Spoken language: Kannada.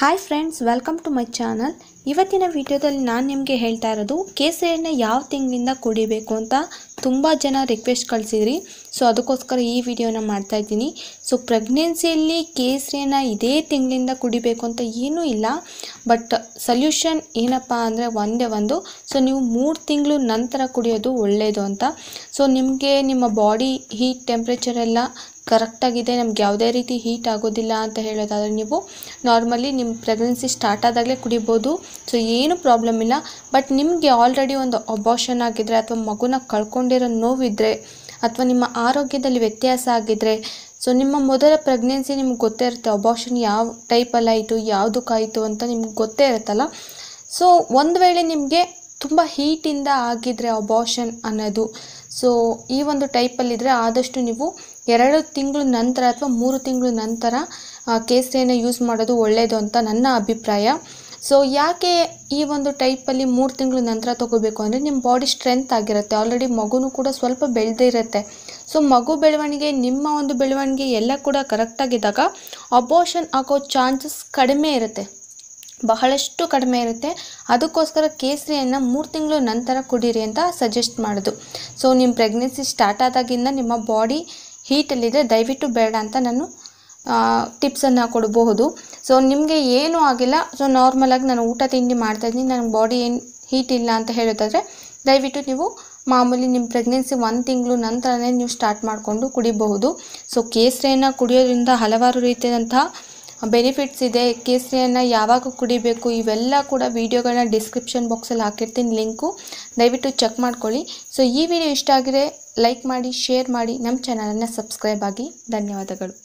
hi friends welcome to my channel ಇವತ್ತಿನ ವಿಡಿಯೋದಲ್ಲಿ ನಾನು ನಿಮಗೆ ಹೇಳ್ತಾ ಇರೋದು ಕೇಸರಿಯನ್ನು ಯಾವ ತಿಂಗಳಿಂದ ಕುಡಿಬೇಕು ಅಂತ ತುಂಬ ಜನ ರಿಕ್ವೆಸ್ಟ್ ಕಳಿಸಿದ್ರಿ ಸೊ ಅದಕ್ಕೋಸ್ಕರ ಈ ವಿಡಿಯೋನ ಮಾಡ್ತಾ ಇದ್ದೀನಿ ಸೊ ಪ್ರೆಗ್ನೆನ್ಸಿಯಲ್ಲಿ ಕೇಸರಿಯನ್ನು ಇದೇ ತಿಂಗಳಿಂದ ಕುಡಿಬೇಕು ಅಂತ ಏನೂ ಇಲ್ಲ ಬಟ್ ಸೊಲ್ಯೂಷನ್ ಏನಪ್ಪ ಅಂದರೆ ಒಂದೇ ಒಂದು ಸೊ ನೀವು ಮೂರು ತಿಂಗಳು ನಂತರ ಕುಡಿಯೋದು ಒಳ್ಳೆಯದು ಅಂತ ಸೊ ನಿಮಗೆ ನಿಮ್ಮ ಬಾಡಿ ಹೀಟ್ ಟೆಂಪ್ರೇಚರ್ ಎಲ್ಲ ಕರೆಕ್ಟಾಗಿದೆ ನಮ್ಗೆ ಯಾವುದೇ ರೀತಿ ಹೀಟ್ ಆಗೋದಿಲ್ಲ ಅಂತ ಹೇಳೋದಾದರೆ ನೀವು ನಾರ್ಮಲಿ ನಿಮ್ಮ ಪ್ರೆಗ್ನೆನ್ಸಿ ಸ್ಟಾರ್ಟ್ ಆದಾಗಲೇ ಕುಡಿಬೋದು ಸೊ ಏನು ಪ್ರಾಬ್ಲಮ್ ಇಲ್ಲ ಬಟ್ ನಿಮಗೆ ಆಲ್ರೆಡಿ ಒಂದು ಅಬಾಷನ್ ಆಗಿದ್ರೆ ಅಥವಾ ಮಗುನ ಕಳ್ಕೊಂಡಿರೋ ನೋವಿದ್ದರೆ ಅಥವಾ ನಿಮ್ಮ ಆರೋಗ್ಯದಲ್ಲಿ ವ್ಯತ್ಯಾಸ ಆಗಿದ್ದರೆ ಸೊ ನಿಮ್ಮ ಮೊದಲ ಪ್ರೆಗ್ನೆನ್ಸಿ ನಿಮ್ಗೆ ಗೊತ್ತೇ ಇರುತ್ತೆ ಅಬಾಷನ್ ಯಾವ ಟೈಪಲ್ಲಾಯಿತು ಯಾವುದಕ್ಕಾಯಿತು ಅಂತ ನಿಮ್ಗೆ ಗೊತ್ತೇ ಇರುತ್ತಲ್ಲ ಸೊ ಒಂದು ವೇಳೆ ನಿಮಗೆ ತುಂಬ ಹೀಟಿಂದ ಆಗಿದ್ರೆ ಅಬಾಷನ್ ಅನ್ನೋದು ಸೊ ಈ ಒಂದು ಟೈಪಲ್ಲಿದ್ದರೆ ಆದಷ್ಟು ನೀವು ಎರಡು ತಿಂಗಳು ನಂತರ ಅಥವಾ ಮೂರು ತಿಂಗಳು ನಂತರ ಆ, ಕೇಸರಿಯನ್ನು ಯೂಸ್ ಮಾಡೋದು ಒಳ್ಳೆಯದು ಅಂತ ನನ್ನ ಅಭಿಪ್ರಾಯ ಸೊ ಯಾಕೆ ಈ ಒಂದು ಟೈಪಲ್ಲಿ ಮೂರು ತಿಂಗಳು ನಂತರ ತೊಗೋಬೇಕು ಅಂದರೆ ನಿಮ್ಮ ಬಾಡಿ ಸ್ಟ್ರೆಂತ್ ಆಗಿರುತ್ತೆ ಆಲ್ರೆಡಿ ಮಗುನೂ ಕೂಡ ಸ್ವಲ್ಪ ಬೆಳೆದೇ ಇರುತ್ತೆ ಸೊ ಮಗು ಬೆಳವಣಿಗೆ ನಿಮ್ಮ ಒಂದು ಬೆಳವಣಿಗೆ ಎಲ್ಲ ಕೂಡ ಕರೆಕ್ಟಾಗಿದ್ದಾಗ ಅಬೋಷನ್ ಆಗೋ ಚಾನ್ಸಸ್ ಕಡಿಮೆ ಇರುತ್ತೆ ಬಹಳಷ್ಟು ಕಡಿಮೆ ಇರುತ್ತೆ ಅದಕ್ಕೋಸ್ಕರ ಕೇಸರಿಯನ್ನು ಮೂರು ತಿಂಗಳು ನಂತರ ಕುಡೀರಿ ಅಂತ ಸಜೆಸ್ಟ್ ಮಾಡೋದು ಸೊ ನಿಮ್ಮ ಪ್ರೆಗ್ನೆನ್ಸಿ ಸ್ಟಾರ್ಟ್ ಆದಾಗಿಂದ ನಿಮ್ಮ ಬಾಡಿ ಹೀಟಲ್ಲಿದ್ದರೆ ದಯವಿಟ್ಟು ಬೇಡ ಅಂತ ನಾನು ಟಿಪ್ಸನ್ನು ಕೊಡಬಹುದು ಸೊ ನಿಮಗೆ ಏನೂ ಆಗಿಲ್ಲ ಸೊ ನಾರ್ಮಲಾಗಿ ನಾನು ಊಟ ತಿಂಡಿ ಮಾಡ್ತಾಯಿದ್ದೀನಿ ನನಗೆ ಬಾಡಿ ಏನು ಹೀಟ್ ಇಲ್ಲ ಅಂತ ಹೇಳೋದಾದರೆ ದಯವಿಟ್ಟು ನೀವು ಮಾಮೂಲಿ ನಿಮ್ಮ ಪ್ರೆಗ್ನೆನ್ಸಿ ಒಂದು ತಿಂಗಳು ನಂತರನೇ ನೀವು ಸ್ಟಾರ್ಟ್ ಮಾಡಿಕೊಂಡು ಕುಡಿಬಹುದು ಸೊ ಕೇಸರಿಯನ್ನು ಕುಡಿಯೋದ್ರಿಂದ ಹಲವಾರು ರೀತಿಯಾದಂತಹ ಬೆನಿಫಿಟ್ಸ್ ಇದೆ ಕೇಸರಿಯನ್ನು ಯಾವಾಗ ಕುಡಿಬೇಕು ಇವೆಲ್ಲ ಕೂಡ ವೀಡಿಯೋಗಳನ್ನ ಡಿಸ್ಕ್ರಿಪ್ಷನ್ ಬಾಕ್ಸಲ್ಲಿ ಹಾಕಿರ್ತೀನಿ ಲಿಂಕು ದಯವಿಟ್ಟು ಚೆಕ್ ಮಾಡ್ಕೊಳ್ಳಿ ಸೊ ಈ ವಿಡಿಯೋ ಇಷ್ಟ ಆಗಿದ್ರೆ ಲೈಕ್ ಮಾಡಿ ಶೇರ್ ಮಾಡಿ ನಮ್ಮ ಚಾನಲನ್ನು ಸಬ್ಸ್ಕ್ರೈಬ್ ಆಗಿ ಧನ್ಯವಾದಗಳು